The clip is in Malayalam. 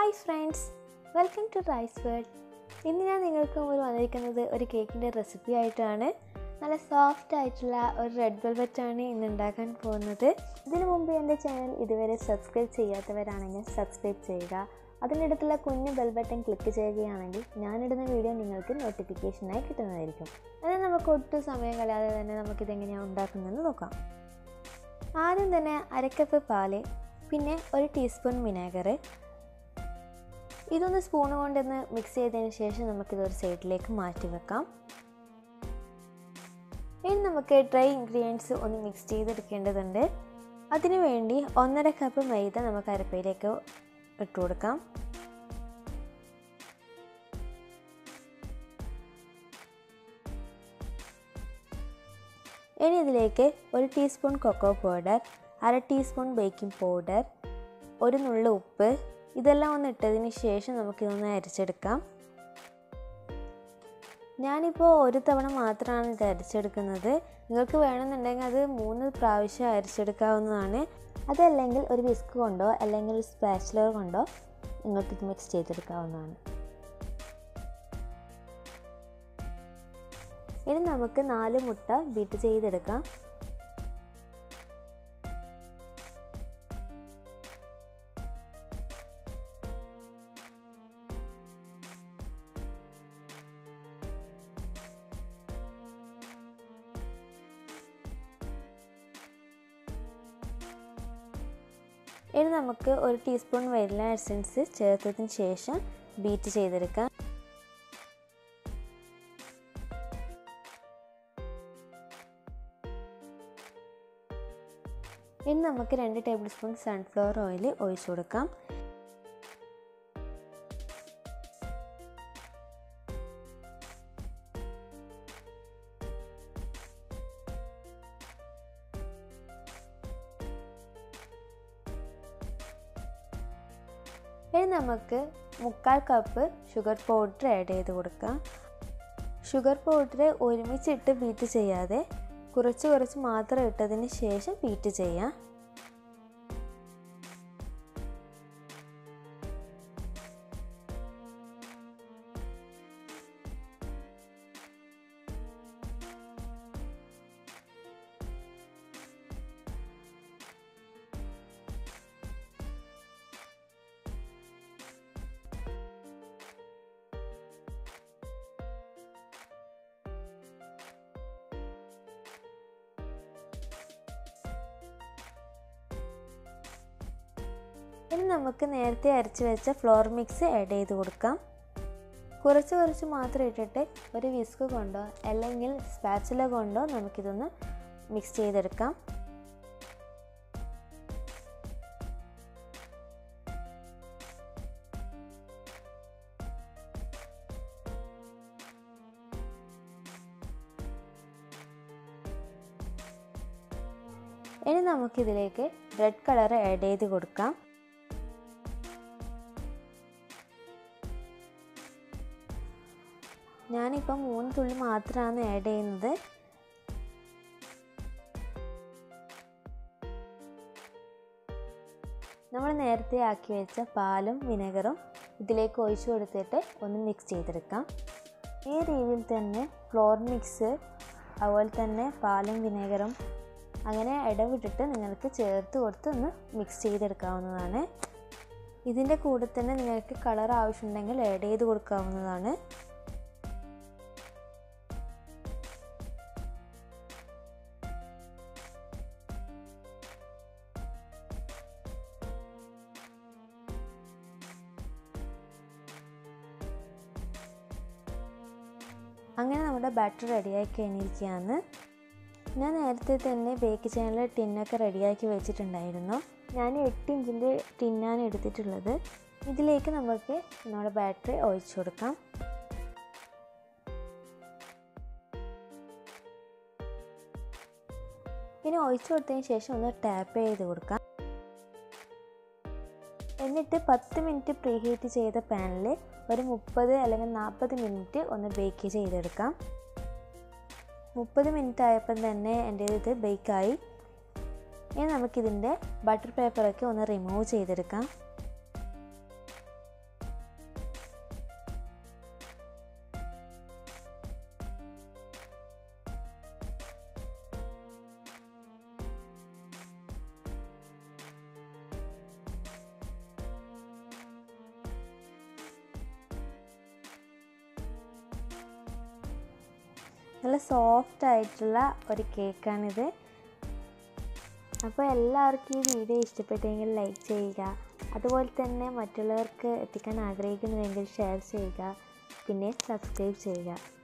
hi friends welcome to rice world ഇന്ന് ഞാൻ നിങ്ങൾക്ക് മുമ്പിൽ വന്നിരിക്കുന്നത് ഒരു കേക്കിൻ്റെ റെസിപ്പി ആയിട്ടാണ് നല്ല സോഫ്റ്റ് ആയിട്ടുള്ള ഒരു റെഡ് വെൽവെറ്റാണ് ഇന്ന് ഉണ്ടാക്കാൻ പോകുന്നത് ഇതിനു മുമ്പ് എൻ്റെ ചാനൽ ഇതുവരെ സബ്സ്ക്രൈബ് ചെയ്യാത്തവരാണെങ്കിൽ സബ്സ്ക്രൈബ് ചെയ്യുക അതിനടുത്തുള്ള കുഞ്ഞു ബെൽ ബട്ടൺ ക്ലിക്ക് ചെയ്യുകയാണെങ്കിൽ ഞാനിടുന്ന വീഡിയോ നിങ്ങൾക്ക് നോട്ടിഫിക്കേഷനായി കിട്ടുന്നതായിരിക്കും എന്നാൽ നമുക്ക് ഒട്ടും സമയം കളയാതെ തന്നെ നമുക്കിതെങ്ങനെയാണ് ഉണ്ടാക്കുന്നതെന്ന് നോക്കാം ആദ്യം തന്നെ അരക്കപ്പ് പാല് പിന്നെ ഒരു ടീസ്പൂൺ വിനാഗർ ഇതൊന്ന് സ്പൂൺ കൊണ്ടൊന്ന് മിക്സ് ചെയ്തതിന് ശേഷം നമുക്കിതൊരു സൈഡിലേക്ക് മാറ്റി വെക്കാം ഇനി നമുക്ക് ഡ്രൈ ഇൻഗ്രീഡിയൻസ് ഒന്ന് മിക്സ് ചെയ്തെടുക്കേണ്ടതുണ്ട് അതിനു വേണ്ടി ഒന്നര കപ്പ് മൈദ നമുക്ക് അരപ്പയിലേക്ക് ഇട്ട് കൊടുക്കാം ഇനി ഇതിലേക്ക് ഒരു ടീസ്പൂൺ കൊക്കോ പൗഡർ അര ടീസ്പൂൺ ബേക്കിംഗ് പൗഡർ ഒരു നുള്ള ഉപ്പ് ഇതെല്ലാം ഒന്ന് ഇട്ടതിന് ശേഷം നമുക്കിതൊന്ന് അരച്ചെടുക്കാം ഞാനിപ്പോൾ ഒരു തവണ മാത്രമാണ് ഇത് അരച്ചെടുക്കുന്നത് നിങ്ങൾക്ക് വേണമെന്നുണ്ടെങ്കിൽ അത് മൂന്ന് പ്രാവശ്യം അരച്ചെടുക്കാവുന്നതാണ് അതല്ലെങ്കിൽ ഒരു വിസ്ക് കൊണ്ടോ അല്ലെങ്കിൽ ഒരു സ്പാച്ചുലർ കൊണ്ടോ നിങ്ങൾക്കിത് മിക്സ് ചെയ്തെടുക്കാവുന്നതാണ് ഇനി നമുക്ക് നാല് മുട്ട ബീറ്റ് ചെയ്തെടുക്കാം ഇനി നമുക്ക് ഒരു ടീസ്പൂൺ വെനില എസൻസ് ചേർത്തതിന് ശേഷം ബീറ്റ് ചെയ്തെടുക്കാം ഇനി നമുക്ക് രണ്ട് ടേബിൾ സ്പൂൺ സൺഫ്ലവർ ഓയിൽ ഒഴിച്ചു കൊടുക്കാം ഇനി നമുക്ക് മുക്കാൽ കപ്പ് ഷുഗർ പൗഡർ ആഡ് ചെയ്ത് കൊടുക്കാം ഷുഗർ പൗഡർ ഒരുമിച്ചിട്ട് ബീറ്റ് ചെയ്യാതെ കുറച്ച് കുറച്ച് മാത്രം ഇട്ടതിന് ശേഷം ബീറ്റ് ചെയ്യാം ഇനി നമുക്ക് നേരത്തെ അരച്ച് വെച്ച ഫ്ലോർ മിക്സ് ആഡ് ചെയ്ത് കൊടുക്കാം കുറച്ച് കുറച്ച് മാത്രം ഇട്ടിട്ട് ഒരു വിസ്ക് കൊണ്ടോ അല്ലെങ്കിൽ സ്പാച്ചുല കൊണ്ടോ നമുക്കിതൊന്ന് മിക്സ് ചെയ്തെടുക്കാം ഇനി നമുക്കിതിലേക്ക് റെഡ് കളർ ആഡ് ചെയ്ത് കൊടുക്കാം ഞാനിപ്പം മൂന്ന് തുള്ളി മാത്രമാണ് ആഡ് ചെയ്യുന്നത് നമ്മൾ നേരത്തെ ആക്കി വെച്ച പാലും വിനെഗറും ഇതിലേക്ക് ഒഴിച്ചു കൊടുത്തിട്ട് ഒന്ന് മിക്സ് ചെയ്തെടുക്കാം ഈ രീതിയിൽ തന്നെ ഫ്ലോർ മിക്സ് അതുപോലെ തന്നെ പാലും വിനെഗറും അങ്ങനെ ഇടവിട്ടിട്ട് നിങ്ങൾക്ക് ചേർത്ത് കൊടുത്ത് ഒന്ന് മിക്സ് ചെയ്തെടുക്കാവുന്നതാണ് ഇതിൻ്റെ കൂടെ തന്നെ നിങ്ങൾക്ക് കളർ ആവശ്യമുണ്ടെങ്കിൽ ആഡ് ചെയ്ത് കൊടുക്കാവുന്നതാണ് അങ്ങനെ നമ്മുടെ ബാറ്റർ റെഡിയായി കഴിഞ്ഞിരിക്കുകയാണ് ഞാൻ നേരത്തെ തന്നെ ബേക്ക് ചെയ്യാനുള്ള ടിന്നൊക്കെ റെഡിയാക്കി വെച്ചിട്ടുണ്ടായിരുന്നു ഞാൻ എട്ട് ഇഞ്ചിൻ്റെ ടിന്നാണ് എടുത്തിട്ടുള്ളത് ഇതിലേക്ക് നമുക്ക് നമ്മുടെ ബാറ്ററി ഒഴിച്ചു കൊടുക്കാം ഇനി ഒഴിച്ചു കൊടുത്തതിന് ശേഷം ഒന്ന് ടാപ്പ് ചെയ്ത് കൊടുക്കാം എന്നിട്ട് പത്ത് മിനിറ്റ് പ്രീ ഹീറ്റ് ചെയ്ത പാനിൽ ഒരു മുപ്പത് അല്ലെങ്കിൽ നാൽപ്പത് മിനിറ്റ് ഒന്ന് ബേക്ക് ചെയ്തെടുക്കാം മുപ്പത് മിനിറ്റ് ആയപ്പം തന്നെ എൻ്റെ ഇത് ബേക്കായി ഇനി നമുക്കിതിൻ്റെ ബട്ടർ പേപ്പറൊക്കെ ഒന്ന് റിമൂവ് ചെയ്തെടുക്കാം നല്ല സോഫ്റ്റ് ആയിട്ടുള്ള ഒരു കേക്കാണിത് അപ്പോൾ എല്ലാവർക്കും ഈ വീഡിയോ ഇഷ്ടപ്പെട്ടെങ്കിൽ ലൈക്ക് ചെയ്യുക അതുപോലെ തന്നെ മറ്റുള്ളവർക്ക് എത്തിക്കാൻ ആഗ്രഹിക്കുന്നുവെങ്കിൽ ഷെയർ ചെയ്യുക പിന്നെ സബ്സ്ക്രൈബ് ചെയ്യുക